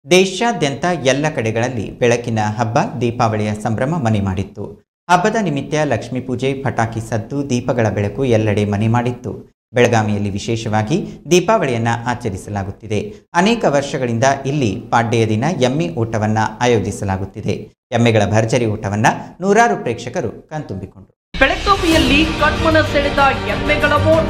ದೇಶಾದ್ಯಂತ ಎಲ್ಲ ಕಡೆಗಳಲ್ಲಿ ಬೆಳಕಿನ ಹಬ್ಬ ದೀಪಾವಳಿಯ ಸಂಭ್ರಮ ಮನೆ ಮಾಡಿತ್ತು ಹಬ್ಬದ ನಿಮಿತ್ತ ಲಕ್ಷ್ಮೀ ಪೂಜೆ ಪಟಾಕಿ ಸದ್ದು ದೀಪಗಳ ಬೆಳಕು ಎಲ್ಲೆಡೆ ಮನೆ ಮಾಡಿತ್ತು ಬೆಳಗಾವಿಯಲ್ಲಿ ವಿಶೇಷವಾಗಿ ದೀಪಾವಳಿಯನ್ನ ಆಚರಿಸಲಾಗುತ್ತಿದೆ ಅನೇಕ ವರ್ಷಗಳಿಂದ ಇಲ್ಲಿ ಪಾಡ್ಯೆಯ ದಿನ ಎಮ್ಮೆ ಊಟವನ್ನ ಆಯೋಜಿಸಲಾಗುತ್ತಿದೆ ಎಮ್ಮೆಗಳ ಭರ್ಜರಿ ಊಟವನ್ನ ನೂರಾರು ಪ್ರೇಕ್ಷಕರು ಕಣ್ತುಂಬಿಕೊಂಡರು ಬೆಳಗಾವಿಯಲ್ಲಿ ಕಣ್ಮನ ಸೆಳೆದ ಎಮ್ಮೆಗಳ ಓಟ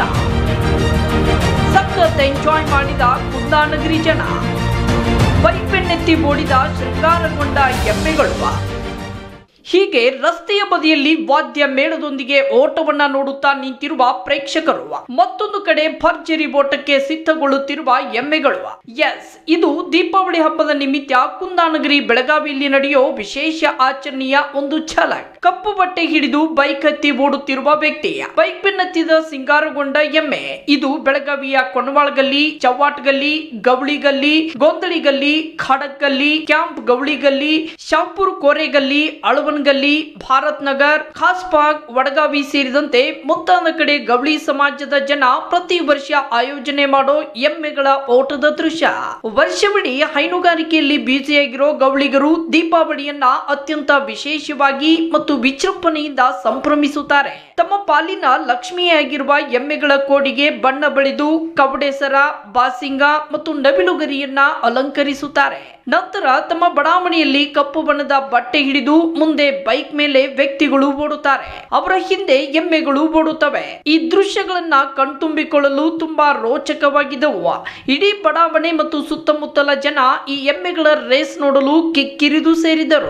ಸಖತ್ ಎಂಜಾಯ್ ಮಾಡಿದ ಕುಂದಾನಗರಿ ಜನ ಬೈಪೆಣ್ಣೆತ್ತಿ ಓಡಿದ ಶೃಂಗಾರಗೊಂಡ ಎಮ್ಮೆಗಳು ಹೀಗೆ ರಸ್ತೆಯ ಬದಿಯಲ್ಲಿ ವಾದ್ಯ ಮೇಳದೊಂದಿಗೆ ಓಟವನ್ನ ನೋಡುತ್ತಾ ನಿಂತಿರುವ ಪ್ರೇಕ್ಷಕರು ಮತ್ತೊಂದು ಕಡೆ ಭರ್ಜರಿ ಓಟಕ್ಕೆ ಸಿದ್ಧಗೊಳ್ಳುತ್ತಿರುವ ಎಮ್ಮೆಗಳು ಎಸ್ ಇದು ದೀಪಾವಳಿ ಹಬ್ಬದ ನಿಮಿತ್ತ ಕುಂದಾನಗರಿ ಬೆಳಗಾವಿಯಲ್ಲಿ ನಡೆಯೋ ವಿಶೇಷ ಆಚರಣೆಯ ಒಂದು ಝಲಕ್ ಕಪ್ಪು ಬಟ್ಟೆ ಹಿಡಿದು ಬೈಕ್ ಹತ್ತಿ ಓಡುತ್ತಿರುವ ವ್ಯಕ್ತಿ ಬೈಕ್ ಬೆನ್ನತ್ತಿದ ಸಿಂಗಾರಗೊಂಡ ಎಮ್ಮೆ ಇದು ಬೆಳಗಾವಿಯ ಕೊನವಾಳಗಲ್ಲಿ ಚವ್ವಾಟ್ಗಲ್ಲಿ ಗವಳಿಗಲ್ಲಿ ಗೊಂದಳಿಗಲ್ಲಿ ಖಡಕ್ಗಲ್ಲಿ ಕ್ಯಾಂಪ್ ಗವಳಿಗಲ್ಲಿ ಶಾಪುರ್ ಕೋರೆಗಲ್ಲಿ ಅಳವನ್ಗಲ್ಲಿ ಭಾರತ್ ನಗರ್ ಖಾಸ್ಬಾಗ್ ವಡಗಾವಿ ಸೇರಿದಂತೆ ಮುಂತಾದ ಕಡೆ ಗವಳಿ ಸಮಾಜದ ಜನ ಪ್ರತಿ ವರ್ಷ ಆಯೋಜನೆ ಮಾಡೋ ಎಮ್ಮೆಗಳ ಓಟದ ದೃಶ್ಯ ವರ್ಷವಿಡೀ ಹೈನುಗಾರಿಕೆಯಲ್ಲಿ ಬ್ಯುಸಿಯಾಗಿರೋ ಗವಳಿಗರು ದೀಪಾವಳಿಯನ್ನ ಅತ್ಯಂತ ವಿಶೇಷವಾಗಿ ಮತ್ತು ವಿಜೃಂಭಣೆಯಿಂದ ಸಂಭ್ರಮಿಸುತ್ತಾರೆ ತಮ್ಮ ಪಾಲಿನ ಲಕ್ಷ್ಮಿಯಾಗಿರುವ ಎಮ್ಮೆಗಳ ಕೋಡಿಗೆ ಬಣ್ಣ ಬಳಿದು ಕವಡೆಸರ ಬಾಸಿಂಗ ಮತ್ತು ನವಿಲುಗರಿಯನ್ನ ಅಲಂಕರಿಸುತ್ತಾರೆ ನಂತರ ತಮ್ಮ ಬಡಾವಣೆಯಲ್ಲಿ ಕಪ್ಪು ಬಣ್ಣದ ಬಟ್ಟೆ ಹಿಡಿದು ಮುಂದೆ ಬೈಕ್ ಮೇಲೆ ವ್ಯಕ್ತಿಗಳು ಓಡುತ್ತಾರೆ ಅವರ ಹಿಂದೆ ಎಮ್ಮೆಗಳು ಓಡುತ್ತವೆ ಈ ದೃಶ್ಯಗಳನ್ನ ಕಣ್ತುಂಬಿಕೊಳ್ಳಲು ತುಂಬಾ ರೋಚಕವಾಗಿದ್ದವು ಇಡೀ ಬಡಾವಣೆ ಮತ್ತು ಸುತ್ತಮುತ್ತಲ ಜನ ಈ ಎಮ್ಮೆಗಳ ರೇಸ್ ನೋಡಲು ಕಿಕ್ಕಿರಿದು ಸೇರಿದರು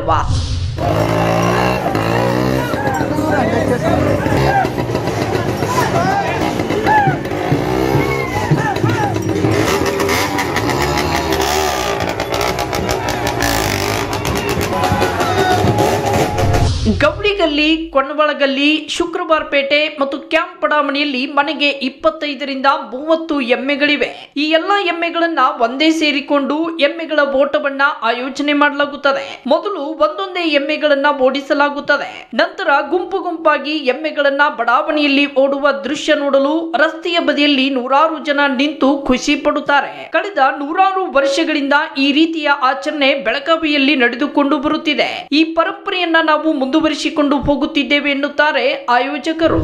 ಗೌಳಿಗಲ್ಲಿ ಕೊಣವಳಗಲ್ಲಿ ಶುಕ್ರವಾರ ಪೇಟೆ ಮತ್ತು ಕ್ಯಾಂಪ್ ಬಡಾವಣೆಯಲ್ಲಿ ಮನೆಗೆ ಇಪ್ಪತ್ತೈದರಿಂದ ಮೂವತ್ತು ಎಮ್ಮೆಗಳಿವೆ ಈ ಎಲ್ಲಾ ಎಮ್ಮೆಗಳನ್ನ ಒಂದೇ ಸೇರಿಕೊಂಡು ಎಮ್ಮೆಗಳ ಓಟವನ್ನ ಆಯೋಜನೆ ಮಾಡಲಾಗುತ್ತದೆ ಮೊದಲು ಒಂದೊಂದೇ ಎಮ್ಮೆಗಳನ್ನ ಓಡಿಸಲಾಗುತ್ತದೆ ನಂತರ ಗುಂಪು ಗುಂಪಾಗಿ ಎಮ್ಮೆಗಳನ್ನ ಬಡಾವಣೆಯಲ್ಲಿ ಓಡುವ ದೃಶ್ಯ ನೋಡಲು ರಸ್ತೆಯ ಬದಿಯಲ್ಲಿ ನೂರಾರು ಜನ ನಿಂತು ಖುಷಿ ಪಡುತ್ತಾರೆ ಕಳೆದ ನೂರಾರು ವರ್ಷಗಳಿಂದ ಈ ರೀತಿಯ ಆಚರಣೆ ಬೆಳಗಾವಿಯಲ್ಲಿ ನಡೆದುಕೊಂಡು ಬರುತ್ತಿದೆ ಈ ಪರಂಪರೆಯನ್ನ ನಾವು ಮುಂದುವರಿಸಿಕೊಂಡು ಹೋಗುತ್ತಿದ್ದೇವೆ ಎನ್ನುತ್ತಾರೆ ಆಯೋಜಕರು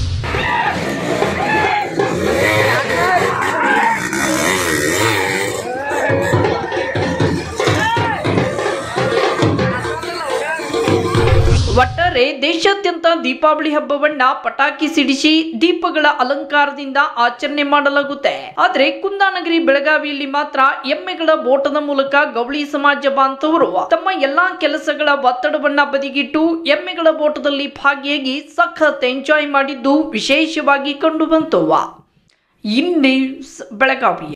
ಒಟ್ಟಾರೆ ದೇಶಾದ್ಯಂತ ದೀಪಾವಳಿ ಹಬ್ಬವನ್ನ ಪಟಾಕಿ ಸಿಡಿಸಿ ದೀಪಗಳ ಅಲಂಕಾರದಿಂದ ಆಚರಣೆ ಮಾಡಲಾಗುತ್ತೆ ಆದ್ರೆ ಕುಂದಾನಗರಿ ಬೆಳಗಾವಿಯಲ್ಲಿ ಮಾತ್ರ ಎಮ್ಮೆಗಳ ಓಟದ ಮೂಲಕ ಗವಳಿ ಸಮಾಜ ಬಾಂಧವರು ತಮ್ಮ ಎಲ್ಲಾ ಕೆಲಸಗಳ ಒತ್ತಡವನ್ನ ಬದಿಗಿಟ್ಟು ಎಮ್ಮೆಗಳ ಓಟದಲ್ಲಿ ಭಾಗಿಯಾಗಿ ಸಖತ್ ಎಂಜಾಯ್ ಮಾಡಿದ್ದು ವಿಶೇಷವಾಗಿ ಕಂಡು ಬಂತು ಇನ್ ನ್ಯೂಸ್ ಬೆಳಗಾವಿ